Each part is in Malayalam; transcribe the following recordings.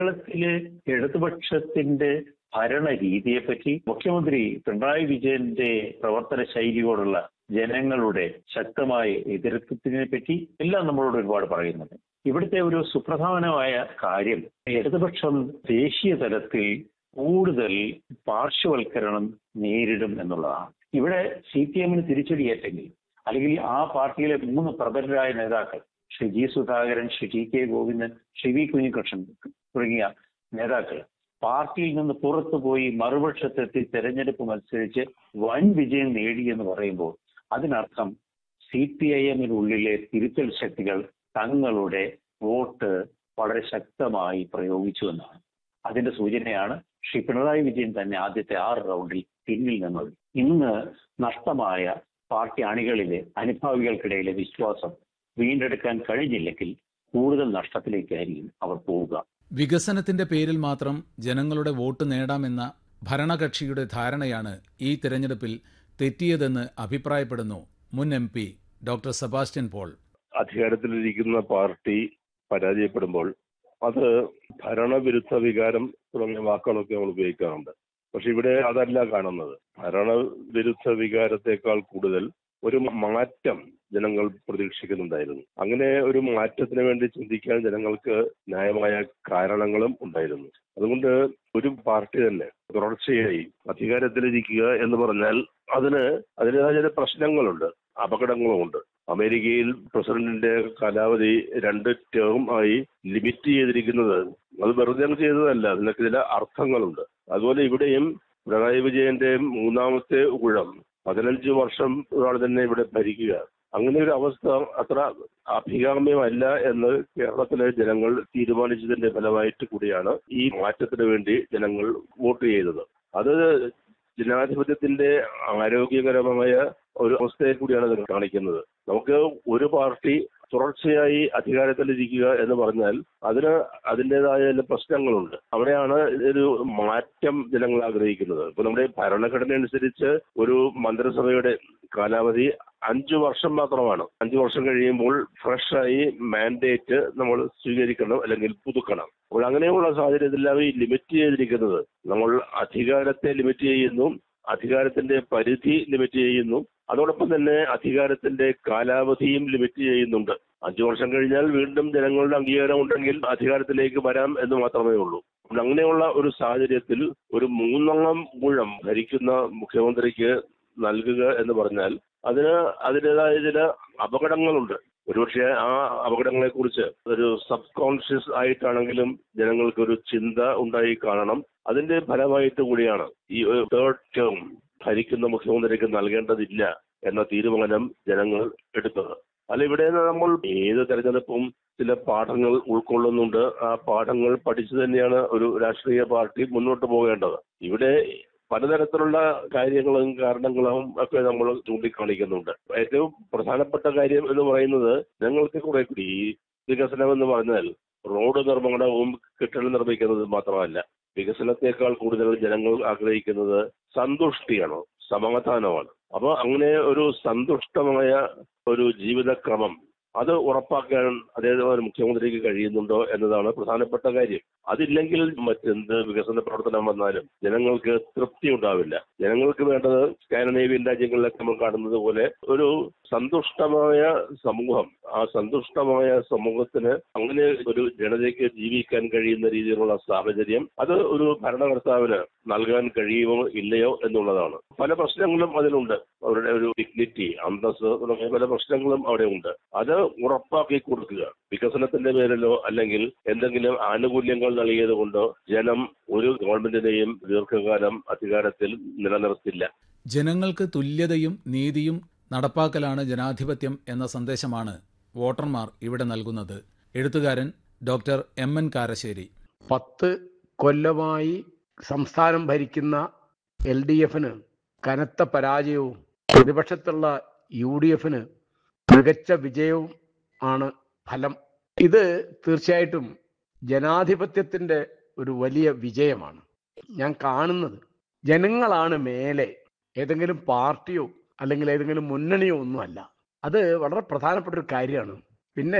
കേരളത്തിലെ ഇടതുപക്ഷത്തിന്റെ ഭരണ രീതിയെപ്പറ്റി മുഖ്യമന്ത്രി പിണറായി വിജയന്റെ പ്രവർത്തന ശൈലിയോടുള്ള ജനങ്ങളുടെ ശക്തമായ എതിർപ്പത്തിനെ പറ്റി എല്ലാം നമ്മളോട് ഒരുപാട് പറയുന്നുണ്ട് ഇവിടുത്തെ ഒരു സുപ്രധാനമായ കാര്യം ഇടതുപക്ഷം ദേശീയ തലത്തിൽ കൂടുതൽ പാർശ്വവൽക്കരണം നേരിടും എന്നുള്ളതാണ് ഇവിടെ സി പി എമ്മിന് തിരിച്ചടിയേറ്റെങ്കിൽ അല്ലെങ്കിൽ ആ പാർട്ടിയിലെ മൂന്ന് പ്രബലരായ നേതാക്കൾ Shri G Sudhakaran Shri T K Govindan Shri V Kunhikrishnan തുടങ്ങിയ നേതാക്കൾ പാർട്ടിയിൽ നിന്ന് പുറത്തു പോയി മറുപക്ഷത്തെത്തി തെരഞ്ഞെടുപ്പ് മത്സരിച്ച് വൻ വിജയം നേടി എന്ന് പറയുമ്പോൾ അതിനർത്ഥം സി പി ഐ എമ്മിനുള്ളിലെ തിരുത്തൽ ശക്തികൾ തങ്ങളുടെ വോട്ട് വളരെ ശക്തമായി പ്രയോഗിച്ചു എന്നാണ് അതിന്റെ സൂചനയാണ് ശ്രീ പിണറായി വിജയൻ തന്നെ ആദ്യത്തെ ആറ് റൗണ്ടിൽ പിന്നിൽ നിന്നത് ഇന്ന് നഷ്ടമായ പാർട്ടി അണികളിലെ അനുഭാവികൾക്കിടയിലെ വിശ്വാസം വീണ്ടെടുക്കാൻ കഴിഞ്ഞില്ലെങ്കിൽ കൂടുതൽ നഷ്ടത്തിലേക്കായിരിക്കും അവർ പോവുക വികസനത്തിന്റെ പേരിൽ മാത്രം ജനങ്ങളുടെ വോട്ട് നേടാമെന്ന ഭരണകക്ഷിയുടെ ധാരണയാണ് ഈ തിരഞ്ഞെടുപ്പിൽ തെറ്റിയതെന്ന് അഭിപ്രായപ്പെടുന്നു മുൻ M P doctor Sebastian Paul അധികാരത്തിലിരിക്കുന്ന പാർട്ടി പരാജയപ്പെടുമ്പോൾ അത് ഭരണവിരുദ്ധ വികാരം തുടങ്ങിയ വാക്കുകളൊക്കെ നമ്മൾ ഉപയോഗിക്കാറുണ്ട് പക്ഷെ ഇവിടെ അതല്ല കാണുന്നത് ഭരണവിരുദ്ധ വികാരത്തെക്കാൾ കൂടുതൽ ഒരു മാറ്റം ജനങ്ങൾ പ്രതീക്ഷിക്കുന്നുണ്ടായിരുന്നു അങ്ങനെ ഒരു മാറ്റത്തിന് വേണ്ടി ചിന്തിക്കാൻ ജനങ്ങൾക്ക് ന്യായമായ കാരണങ്ങളും ഉണ്ടായിരുന്നു അതുകൊണ്ട് ഒരു പാർട്ടി തന്നെ തുടർച്ചയായി അധികാരത്തിലിരിക്കുക എന്ന് പറഞ്ഞാൽ അതിന് അതിൻ്റെതായ ചില പ്രശ്നങ്ങളുണ്ട് അപകടങ്ങളുമുണ്ട് അമേരിക്കയിൽ പ്രസിഡന്റിന്റെ കാലാവധി രണ്ട് ടേം ആയി ലിമിറ്റ് ചെയ്തിരിക്കുന്നത് അത് വെറുതെ അങ്ങ് ചെയ്തതല്ല അതിനൊക്കെ ചില അർത്ഥങ്ങളുണ്ട് അതുപോലെ ഇവിടെയും പിണറായി വിജയന്റെ മൂന്നാമത്തെ ഊഴം പതിനഞ്ച് വർഷം ഒരാൾ തന്നെ ഇവിടെ ഭരിക്കുക അങ്ങനെ ഒരു അവസ്ഥ അത്ര അഭികാമ്യമല്ല എന്ന് കേരളത്തിലെ ജനങ്ങൾ തീരുമാനിച്ചതിന്റെ ഫലമായിട്ട് കൂടിയാണ് ഈ മാറ്റത്തിന് വേണ്ടി ജനങ്ങൾ വോട്ട് ചെയ്തത് അത് ജനാധിപത്യത്തിന്റെ ആരോഗ്യകരമായ ഒരു അവസ്ഥയെ കൂടിയാണ് ഇത് കാണിക്കുന്നത് നമുക്ക് ഒരു പാർട്ടി തുടർച്ചയായി അധികാരത്തിലിരിക്കുക എന്ന് പറഞ്ഞാൽ അതിന് അതിൻ്റെതായ ചില പ്രശ്നങ്ങളുണ്ട് അവിടെയാണ് ഒരു മാറ്റം ജനങ്ങൾ ആഗ്രഹിക്കുന്നത് ഇപ്പൊ നമ്മുടെ ഭരണഘടന അനുസരിച്ച് ഒരു മന്ത്രിസഭയുടെ കാലാവധി അഞ്ചു വർഷം മാത്രമാണ് അഞ്ചു വർഷം കഴിയുമ്പോൾ ഫ്രഷായി മാൻഡേറ്റ് നമ്മൾ സ്വീകരിക്കണം അല്ലെങ്കിൽ പുതുക്കണം അപ്പോൾ അങ്ങനെയുള്ള സാഹചര്യത്തിലാണ് ഈ ലിമിറ്റ് ചെയ്തിരിക്കുന്നത് നമ്മൾ അധികാരത്തെ ലിമിറ്റ് ചെയ്യുന്നു അധികാരത്തിന്റെ പരിധി ലിമിറ്റ് ചെയ്യുന്നു അതോടൊപ്പം തന്നെ അധികാരത്തിന്റെ കാലാവധിയും ലിമിറ്റ് ചെയ്യുന്നുണ്ട് അഞ്ചു വർഷം കഴിഞ്ഞാൽ വീണ്ടും ജനങ്ങളുടെ അംഗീകാരം ഉണ്ടെങ്കിൽ അധികാരത്തിലേക്ക് വരാം എന്ന് മാത്രമേ ഉള്ളൂ അങ്ങനെയുള്ള ഒരു സാഹചര്യത്തിൽ ഒരു മൂന്നംഗം ഊഴം ഭരിക്കുന്ന മുഖ്യമന്ത്രിക്ക് നൽകുക എന്ന് പറഞ്ഞാൽ അതിന് അതിൻ്റെതായ ചില അപകടങ്ങളുണ്ട് ഒരുപക്ഷെ ആ അപകടങ്ങളെ കുറിച്ച് ഒരു സബ് കോൺഷ്യസ് ആയിട്ടാണെങ്കിലും ജനങ്ങൾക്ക് ഒരു ചിന്ത ഉണ്ടായി കാണണം അതിന്റെ ഫലമായിട്ട് കൂടിയാണ് ഈ തേർഡ് ടേം ഭരിക്കുന്ന മുഖ്യമന്ത്രിക്ക് നൽകേണ്ടതില്ല എന്ന തീരുമാനം ജനങ്ങൾ എടുത്തത് അല്ല ഇവിടെ നമ്മൾ ഏത് തെരഞ്ഞെടുപ്പും ചില പാഠങ്ങൾ ഉൾക്കൊള്ളുന്നുണ്ട് ആ പാഠങ്ങൾ പഠിച്ചു തന്നെയാണ് ഒരു രാഷ്ട്രീയ പാർട്ടി മുന്നോട്ട് പോകേണ്ടത് ഇവിടെ പലതരത്തിലുള്ള കാര്യങ്ങളും കാരണങ്ങളും ഒക്കെ നമ്മൾ ചൂണ്ടിക്കാണിക്കുന്നുണ്ട് ഏറ്റവും പ്രധാനപ്പെട്ട കാര്യം എന്ന് പറയുന്നത് ഞങ്ങൾക്ക് കുറെ കൂടി ഈ വികസനം എന്ന് പറഞ്ഞാൽ റോഡ് നിർമ്മാണവും കെട്ടിടം നിർമ്മിക്കുന്നത് മാത്രമല്ല വികസനത്തെക്കാൾ കൂടുതൽ ജനങ്ങൾ ആഗ്രഹിക്കുന്നത് സന്തുഷ്ടിയാണ് സമാധാനമാണ് അപ്പോൾ അങ്ങനെ ഒരു സന്തുഷ്ടമായ ഒരു ജീവിതക്രമം അത് ഉറപ്പാക്കാൻ അതേപോലെ മുഖ്യമന്ത്രിക്ക് കഴിയുന്നുണ്ടോ എന്നതാണ് പ്രധാനപ്പെട്ട കാര്യം അതില്ലെങ്കിൽ മറ്റെന്ത് വികസന പ്രവർത്തനം വന്നാലും ജനങ്ങൾക്ക് തൃപ്തി ഉണ്ടാവില്ല ജനങ്ങൾക്ക് വേണ്ടത് സ്കാനഡേവിയൻ രാജ്യങ്ങളിലൊക്കെ നമ്മൾ കാണുന്നത് പോലെ ഒരു സന്തുഷ്ടമായ സമൂഹം ആ സന്തുഷ്ടമായ സമൂഹത്തിന് അങ്ങനെ ഒരു ജനതയ്ക്ക് ജീവിക്കാൻ കഴിയുന്ന രീതിയിലുള്ള സാഹചര്യം അത് ഒരു ഭരണകർത്താവിന് നൽകാൻ കഴിയുമോ ഇല്ലയോ എന്നുള്ളതാണ് പല പ്രശ്നങ്ങളും അതിലുണ്ട് അവരുടെ ഒരു ഡിഗ്നിറ്റി അന്തസ് തുടങ്ങിയ പല പ്രശ്നങ്ങളും അവിടെ ഉണ്ട് അത് ഉറപ്പാക്കി കൊടുക്കുക വികസനത്തിന്റെ പേരിലോ അല്ലെങ്കിൽ എന്തെങ്കിലും ആനുകൂല്യങ്ങൾ നൽകിയത് കൊണ്ടോ ജനം ഒരു ഗവൺമെന്റിനെയും ദീർഘകാലം അധികാരത്തിൽ നിലനിർത്തില്ല ജനങ്ങൾക്ക് തുല്യതയും നീതിയും നടപ്പാക്കലാണ് ജനാധിപത്യം എന്ന സന്ദേശമാണ് വോട്ടർമാർ ഇവിടെ നൽകുന്നത് എഴുത്തുകാരൻ ഡോക്ടർ എം എൻ കാരശ്ശേരി പത്ത് കൊല്ലമായി സംസ്ഥാനം ഭരിക്കുന്ന എൽ ഡി എഫിന് കനത്ത പരാജയവും പ്രതിപക്ഷത്തുള്ള യു ഡി എഫിന് മികച്ച വിജയവും ആണ് ഫലം ഇത് തീർച്ചയായിട്ടും ജനാധിപത്യത്തിന്റെ ഒരു വലിയ വിജയമാണ് ഞാൻ കാണുന്നത് ജനങ്ങളാണ് മേലെ ഏതെങ്കിലും പാർട്ടിയോ അല്ലെങ്കിൽ ഏതെങ്കിലും മുന്നണിയോ ഒന്നുമല്ല അത് വളരെ പ്രധാനപ്പെട്ട ഒരു കാര്യമാണ് പിന്നെ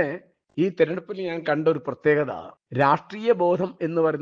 ഈ തെരഞ്ഞെടുപ്പിൽ ഞാൻ കണ്ട ഒരു പ്രത്യേകത രാഷ്ട്രീയ ബോധം എന്ന് പറയുന്ന